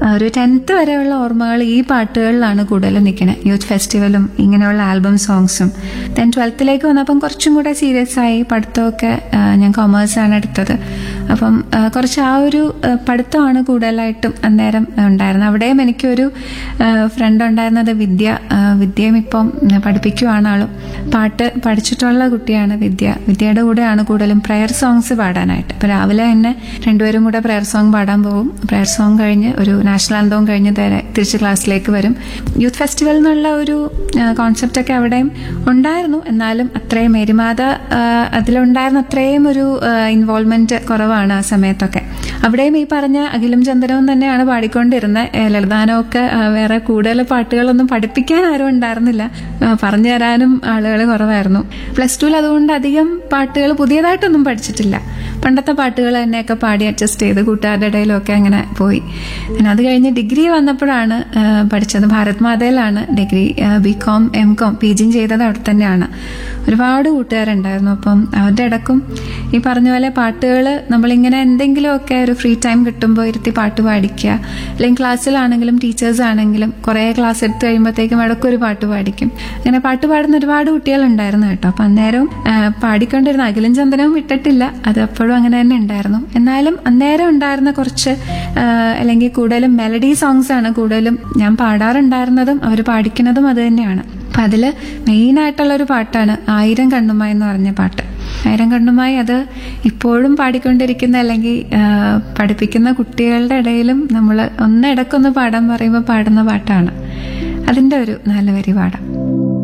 ഒരു ടെൻത്ത് വരെയുള്ള ഓർമ്മകൾ ഈ പാട്ടുകളിലാണ് കൂടുതലും നിൽക്കുന്നത് യൂത്ത് ഫെസ്റ്റിവലും ഇങ്ങനെയുള്ള ആൽബം സോങ്സും ദെൻ ട്വൽത്തിലേക്ക് വന്നപ്പം കുറച്ചും കൂടെ സീരിയസ് ആയി പഠിത്തമൊക്കെ ആ, ഞാൻ കൊമേഴ്സ് ആണ് എടുത്തത് അപ്പം ആ, കുറച്ച് ആ ഒരു ആ, പഠിത്തമാണ് കൂടുതലായിട്ടും അന്നേരം ഉണ്ടായിരുന്നത് അവിടെയും എനിക്കൊരു ഫ്രണ്ട് ഉണ്ടായിരുന്നത് വിദ്യ ആ, വിദ്യയും ഇപ്പം പഠിപ്പിക്കുവാണ് ആളും പാട്ട് പഠിച്ചിട്ടുള്ള കുട്ടിയാണ് വിദ്യ വിദ്യയുടെ കൂടെയാണ് കൂടുതലും പ്രെയർ സോങ്സ് പാടാനായിട്ട് ഇപ്പൊ രാവിലെ തന്നെ രണ്ടുപേരും കൂടെ പ്രെയർ സോങ് പാടാൻ പോകും പ്രെയർ സോങ് കഴിഞ്ഞ് ഒരു നാഷണൽ ആന്തവും കഴിഞ്ഞ് നേരെ തിരിച്ച് ക്ലാസ്സിലേക്ക് വരും യൂത്ത് ഫെസ്റ്റിവൽ എന്നുള്ള ഒരു കോൺസെപ്റ്റ് ഒക്കെ അവിടെയും ഉണ്ടായിരുന്നു എന്നാലും അത്രയും മേരിമാത ആ, അതിലുണ്ടായിരുന്ന അത്രയും ഒരു ഇൻവോൾവ്മെന്റ് കുറവാണ് ആ സമയത്തൊക്കെ അവിടെയും ഈ പറഞ്ഞ അഖിലും ചന്ദ്രവും തന്നെയാണ് പാടിക്കൊണ്ടിരുന്നത് ഏ, ലളിതാനമൊക്കെ ആ, വേറെ കൂടുതൽ പാട്ടുകളൊന്നും പഠിപ്പിക്കാൻ ആരും ഉണ്ടായിരുന്നില്ല ആ, പറഞ്ഞു തരാനും ആളുകൾ കുറവായിരുന്നു പ്ലസ് ടുവിൽ അതുകൊണ്ട് അധികം പാട്ടുകൾ പുതിയതായിട്ടൊന്നും പഠിച്ചിട്ടില്ല പണ്ടത്തെ പാട്ടുകൾ തന്നെയൊക്കെ പാടി അഡ്ജസ്റ്റ് ചെയ്ത് കൂട്ടുകാരുടെ ഇടയിലൊക്കെ അങ്ങനെ പോയി പിന്നെ അത് കഴിഞ്ഞ് ഡിഗ്രി വന്നപ്പോഴാണ് ആ, പഠിച്ചത് ഭാരത് മാതയിലാണ് degree B com M com P ജിയും ചെയ്തത് അവിടെ തന്നെയാണ് ഒരുപാട് കൂട്ടുകാരുണ്ടായിരുന്നു അപ്പം അവരുടെ ഇടക്കും ഈ പറഞ്ഞ പോലെ പാട്ടുകൾ നമ്മളിങ്ങനെ എന്തെങ്കിലുമൊക്കെ ഒരു ഫ്രീ ടൈം കിട്ടുമ്പോൾ ഇരുത്തി പാട്ട് പാടിക്കുക അല്ലെങ്കിൽ ക്ലാസ്സിലാണെങ്കിലും ടീച്ചേഴ്സ് ആണെങ്കിലും കുറേ ക്ലാസ് എടുത്ത് കഴിയുമ്പോഴത്തേക്കും ഇടയ്ക്കൊരു പാട്ട് പാടിക്കും അങ്ങനെ പാട്ട് പാടുന്ന ഒരുപാട് കുട്ടികളുണ്ടായിരുന്നു കേട്ടോ അപ്പം അന്നേരം ആ, പാടിക്കൊണ്ടിരുന്ന അഖിലും ചന്ദനവും വിട്ടിട്ടില്ല അത് അപ്പോഴും അങ്ങനെ തന്നെ ഉണ്ടായിരുന്നു എന്നാലും അന്നേരം ഉണ്ടായിരുന്ന കുറച്ച് ആ, അല്ലെങ്കിൽ കൂടുതലും മെലഡി സോങ്സ് ആണ് കൂടുതലും ഞാൻ പാടാറുണ്ടായിരുന്നതും അവർ പാടിക്കുന്നതും അത് തന്നെയാണ് അപ്പം അതിൽ മെയിനായിട്ടുള്ള ഒരു പാട്ടാണ് ആയിരം കണ്ണുമായി എന്ന് പറഞ്ഞ പാട്ട് ആയിരം കണ്ണുമായി അത് ഇപ്പോഴും പാടിക്കൊണ്ടിരിക്കുന്ന അല്ലെങ്കിൽ ആ, പഠിപ്പിക്കുന്ന കുട്ടികളുടെ ഇടയിലും നമ്മൾ ഒന്നിടക്കൊന്ന് പാടാൻ പറയുമ്പോൾ പാടുന്ന പാട്ടാണ് അതിൻ്റെ ഒരു നാല് വരി പാടാം